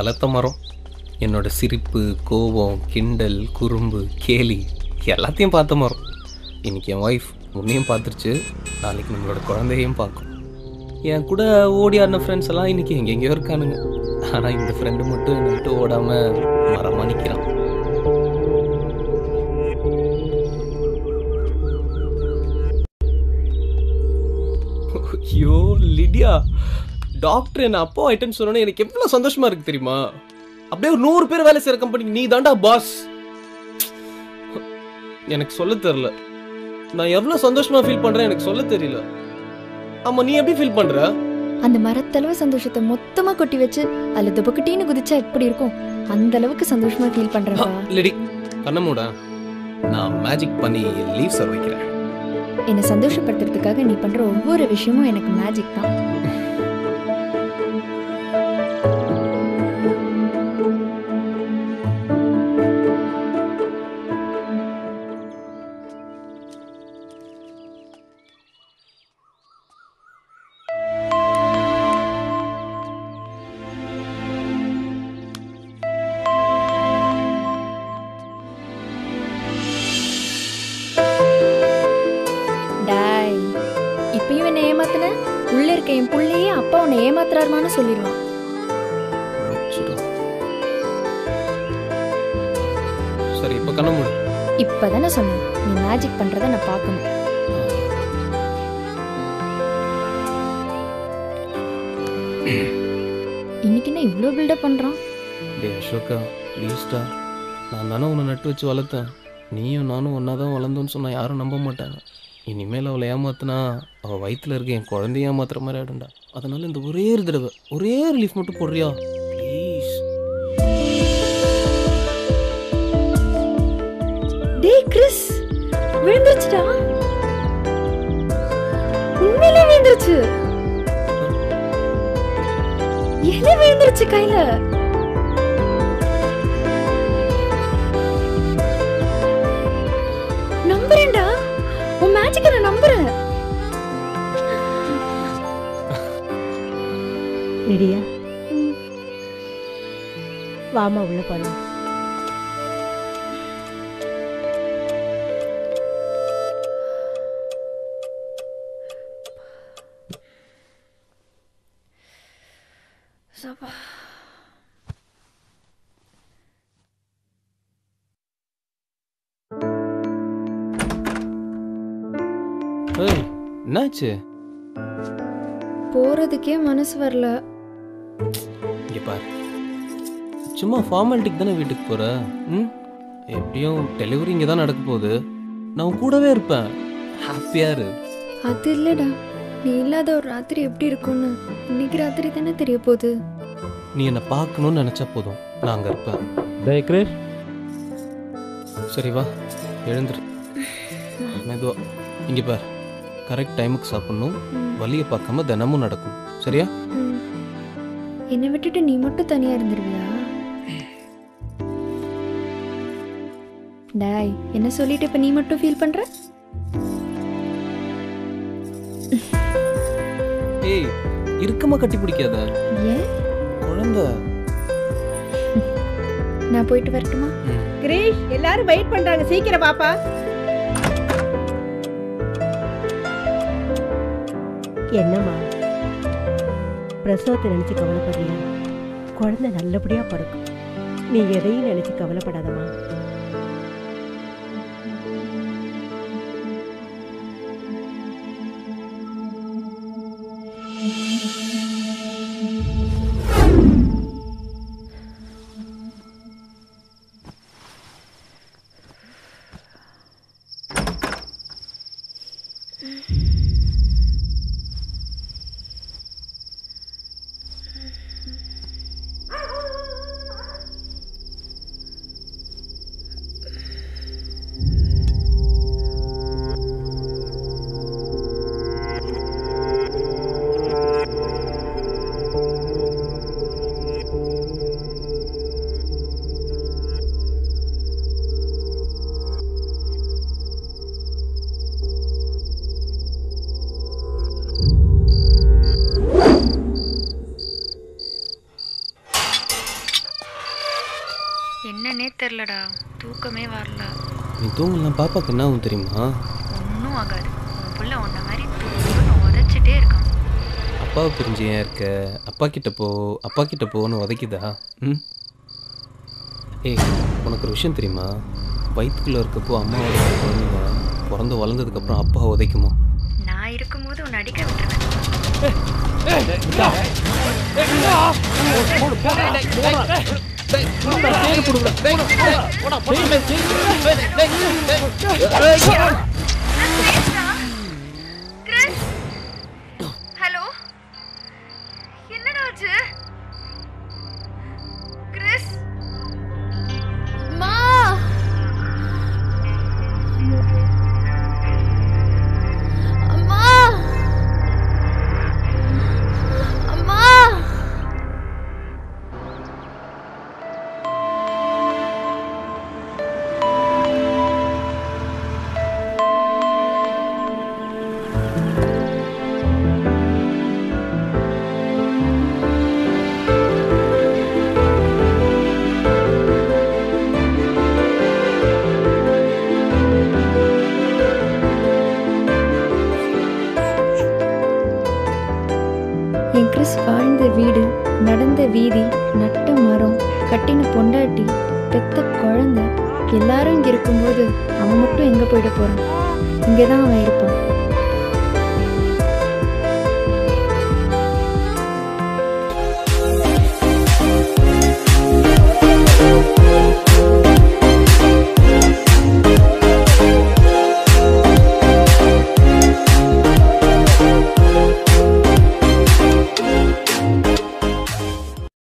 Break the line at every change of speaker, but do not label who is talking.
வளர்த்த மரம் என்னோட சிரிப்பு கோபம் கிண்டல் குறும்பு கேலி எல்லாத்தையும் பார்த்த மரம் இன்னைக்கு என் ஒய்ஃப் உன்னையும் பார்த்துருச்சு நாளைக்கு நம்மளோட குழந்தையும் பார்க்கும் என் கூட ஓடி ஆடின ஃப்ரெண்ட்ஸ் எல்லாம் இன்னைக்கு எங்கெங்கேயோ இருக்கானுங்க ஆனால் இந்த ஃப்ரெண்டு மட்டும் என்னை விட்டு ஓடாமல் மரமாக நிற்கிறான் ஐயோ லிடியா டாக்டர் என்ன அப்போ ஆயிட்டேன்னு சொன்னோன்னே எனக்கு எவ்வளோ சந்தோஷமா இருக்கு தெரியுமா அப்படியே ஒரு நூறு பேர் வேலை செய்யற கம்பெனிக்கு நீ தாண்டா பாஸ் எனக்கு சொல்ல தெரியல நான் எவ்வளவு சந்தோஷமா ஃபீல் பண்றேன் எனக்கு சொல்ல தெரியல ஆமா நீ எப்படி ஃபீல் பண்ற
அந்த மரத்தளவு சந்தோஷத்தை மொத்தமா கொட்டி வச்சு அதுல துபக்கட்டின்னு குதிச்சா எப்படி இருக்கும் அந்த அளவுக்கு சந்தோஷமா ஃபீல் பண்றேன்ப்பா
லெடி கண்ண மூட நான் மேஜிக் பண்ணி லீவ்ஸ் வைக்கிறேன்
என்னை சந்தோஷப்படுத்துறதுக்காக நீ பண்ற ஒவ்வொரு விஷயமும் எனக்கு மேஜிக் தான் டாய் இப்பயும் என்ன ஏமாத்துன உள்ள இருக்க என் புள்ளையே அப்பா உன்னை ஏமாத்துறாருமான்னு சொல்லிடுவான்
வச்சிடும். சரி இப்போ கண்ண மூடு
இப்பதானே சொன்னேன் நீ மேஜிக் பண்றத நான் பார்க்கணும் இன்னைக்கு என்ன இவ்வளோ பில்டப் பண்றான்
டே அசோகா ப்ளீஸ்டா நான் தானே உன்னை நட்டு வச்சு வளர்த்தேன் நீயும் நானும் ஒன்றா தான் வளர்ந்தோன்னு சொன்னால் யாரும் நம்ப மாட்டாங்க இனிமேல் அவளை ஏமாத்தினா அவள் வயித்துல இருக்க என் குழந்தைய ஏமாத்துற மாதிரி ஆயிடும்டா அதனால இந்த ஒரே ஒரு தடவை ஒரே ரிலீஃப் மட்டும் போடுறியா ப்ளீஸ்
டேய் கிறிஸ் விழுந்துருச்சுடா உண்மையிலே விழுந்துருச்சு இலை விழுந்துருச்சு கையில நம்புறேன்டா உன் மேஜிக்க நான் நம்புறேன்
ரெடியா வாமா உள்ள போலாம்
ஏய் என்னாச்சு
போறதுக்கே மனசு வரல
இங்கே பாரு சும்மா ஃபார்மாலிட்டிக்கு தானே வீட்டுக்கு போகிற ம் எப்படியும் டெலிவரி இங்கே தான் நடக்க போகுது நான் உன் கூடவே இருப்பேன் ஹாப்பியாக இரு
அது இல்லடா நீ இல்லாத ஒரு ராத்திரி எப்படி இருக்கும்னு இன்னைக்கு ராத்திரி தானே தெரிய போகுது
நீ என்னை பார்க்கணும்னு நினச்சா போதும் நான் அங்கே இருப்பேன்
டேய் கிரேஷ்
சரி வா எழுந்துரு மெதுவா இங்கே பார் கரெக்ட் டைமுக்கு சாப்பிடணும்
ம்,
வலியை பார்க்காம தினமும் நடக்கும் சரியா
ம். என்னை விட்டுட்டு நீ மட்டும் தனியா இருந்துருவியா டாய் என்ன சொல்லிட்டு இப்ப நீ மட்டும் ஃபீல் பண்ற
ஏய் இறுக்கமா கட்டி பிடிக்காத
ஏன்
குழந்தை
நான் போயிட்டு வரட்டுமா
ம்.
கிரீஷ் எல்லாரும் வெயிட் பண்றாங்க சீக்கிரம் பாப்பா என்னம்மா பிரசவத்தை நினைச்சு கவலைப்படுறியா குழந்தை நல்லபடியா பிறக்கும் நீ எதையும் நினைச்சு கவலைப்படாதம்மா
தெரிலடா தூக்கமே வரல
நீ தூங்கலாம் பாப்பாக்கு என்ன ஆகும் தெரியுமா
ஒன்றும் ஆகாது உன் புள்ள உன்ன மாதிரி தூக்கம்னு உதச்சிட்டே இருக்கான்
அப்பாவை பிரிஞ்சு ஏன் இருக்க அப்பா கிட்ட போ அப்பா கிட்ட போன்னு உதைக்குதா ம் ஏய் உனக்கு ஒரு விஷயம் தெரியுமா வயிற்றுக்குள்ளே இருக்கப்போ அம்மாவோட குழந்தைங்க பிறந்து வளர்ந்ததுக்கப்புறம் அப்பா உதைக்குமா
நான் இருக்கும்போது உன்னை அடிக்க விட்டுருவேன் ஹலோ என்னடா ஆச்சு கிறிஸ்
அம்மா அம்மா அம்மா என் கிறிஸ் வாழ்ந்த வீடு நடந்த வீதி நட்ட மரம் கட்டின பொண்டாட்டி பெத்த குழந்தை எல்லாரும் இங்கே இருக்கும்போது அவன் மட்டும் எங்கே போயிட போகிறான் இங்கே தான் அவன் இருப்பான்